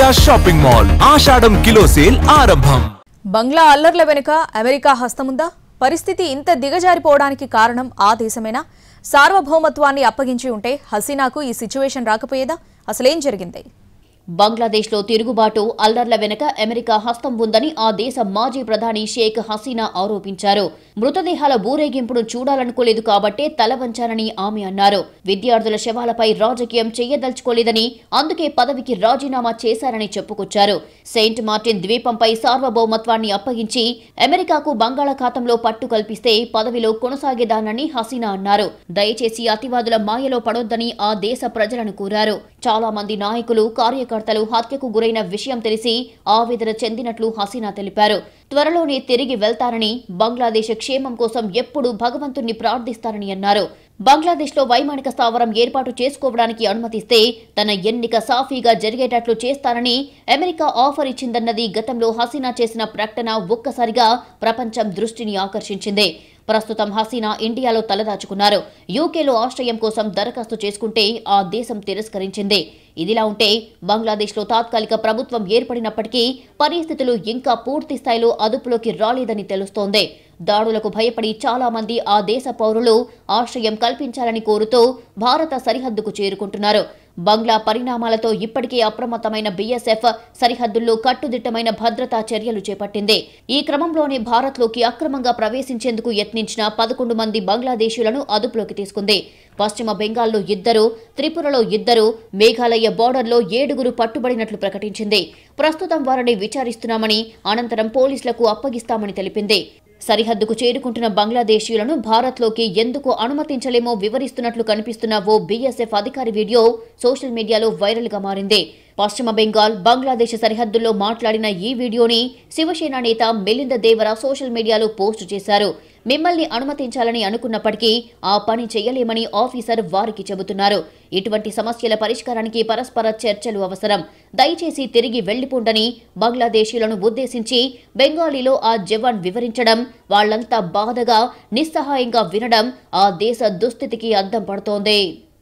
India shopping mall Ashadham kilo sale ఆరంభం బంగ్లా అల్లర్ల వెనుక America హస్తముందా పరిస్థితి ఇంత దిగజారిపోవడానికి కారణం ఆ దేశమేనా సార్వభౌమత్వాన్ని అప్పగించి ఉంటే హసీనాకు ఈ సిచ్యువేషన్ రాకపోయేదా అసలేం జరిగింది బంగ్లాదేశ్లో తిరుగుబాటు అల్లర్ల వెనుక అమెరికా హస్తం ఉందని ఆ దేశ మాజీ ప్రధాని షేక్ హసీనా ఆరోపించారు మృతదేహాల ఊరేగింపును చూడాలనుకోలేదు కాబట్టే తల వంచానని ఆమె అన్నారు విద్యార్థుల శవాలపై రాజకీయం చేయదలుచుకోలేదని అందుకే పదవికి రాజీనామా చేశారని చెప్పుకొచ్చారు సెయింట్ మార్టిన్ ద్వీపంపై సార్వభౌమత్వాన్ని అప్పగించి అమెరికాకు బంగాళాఖాతంలో పట్టు కల్పిస్తే పదవిలో కొనసాగేదానని హసీనా అన్నారు దయచేసి అతివాదుల మాయలో పడొద్దని ఆ దేశ ప్రజలను కోరారు చాలా మంది నాయకులు కార్యకర్తలు హత్యకు గురైన విషయం తెలిసి ఆవేదన చెందినట్లు హసీనా తెలిపారు త్వరలోనే తిరిగి వెళ్తారని బంగ్లాదేశ్ క్షేమం కోసం ఎప్పుడూ భగవంతుణ్ణి ప్రార్థిస్తారని అన్నారు బంగ్లాదేశ్లో వైమానిక స్థావరం ఏర్పాటు చేసుకోవడానికి అనుమతిస్తే తన ఎన్నిక సాఫీగా జరిగేటట్లు చేస్తారని అమెరికా ఆఫర్ ఇచ్చిందన్నది గతంలో హసీనా చేసిన ప్రకటన ఒక్కసారిగా ప్రపంచం దృష్టిని ఆకర్షించింది ప్రస్తుతం హసీనా ఇండియాలో తలదాచుకున్నారు యూకేలో ఆశ్రయం కోసం దరఖాస్తు చేసుకుంటే ఆ దేశం తిరస్కరించింది ఇదిలా ఉంటే బంగ్లాదేశ్లో తాత్కాలిక ప్రభుత్వం ఏర్పడినప్పటికీ పరిస్థితులు ఇంకా పూర్తి స్థాయిలో అదుపులోకి రాలేదని తెలుస్తోంది దాడులకు భయపడి చాలా మంది ఆ దేశ పౌరులు ఆశ్రయం కల్పించాలని కోరుతూ భారత సరిహద్దుకు చేరుకుంటున్నారు బంగ్లా పరిణామాలతో ఇప్పటికే అప్రమత్తమైన బీఎస్ఎఫ్ సరిహద్దుల్లో కట్టుదిట్టమైన భద్రతా చర్యలు చేపట్టింది ఈ క్రమంలోనే భారత్లోకి అక్రమంగా ప్రవేశించేందుకు యత్నించిన పదకొండు మంది బంగ్లాదేశీయులను అదుపులోకి తీసుకుంది పశ్చిమ బెంగాల్లో ఇద్దరు త్రిపురలో ఇద్దరు మేఘాలయ బోర్డర్లో ఏడుగురు పట్టుబడినట్లు ప్రకటించింది ప్రస్తుతం వారిని విచారిస్తున్నామని అనంతరం పోలీసులకు అప్పగిస్తామని తెలిపింది సరిహద్దుకు చేరుకుంటున్న బంగ్లాదేశీయులను భారత్లోకి ఎందుకు అనుమతించలేమో వివరిస్తున్నట్లు కనిపిస్తున్న ఓ బీఎస్ఎఫ్ అధికారి వీడియో సోషల్ మీడియాలో వైరల్గా మారింది పశ్చిమ బెంగాల్ బంగ్లాదేశ్ సరిహద్దుల్లో మాట్లాడిన ఈ వీడియోని శివసేన నేత మిలింద దేవర సోషల్ మీడియాలో పోస్టు చేశారు మిమ్మల్ని అనుమతించాలని అనుకున్నప్పటికీ ఆ పని చేయలేమని ఆఫీసర్ వారికి చెబుతున్నారు ఇటువంటి సమస్యల పరిష్కారానికి పరస్పర చర్చలు అవసరం దయచేసి తిరిగి వెళ్లిపోండని బంగ్లాదేశీయులను ఉద్దేశించి బెంగాలీలో ఆ జవాన్ వివరించడం వాళ్లంతా బాధగా నిస్సహాయంగా వినడం ఆ దేశ దుస్థితికి అద్దం పడుతోంది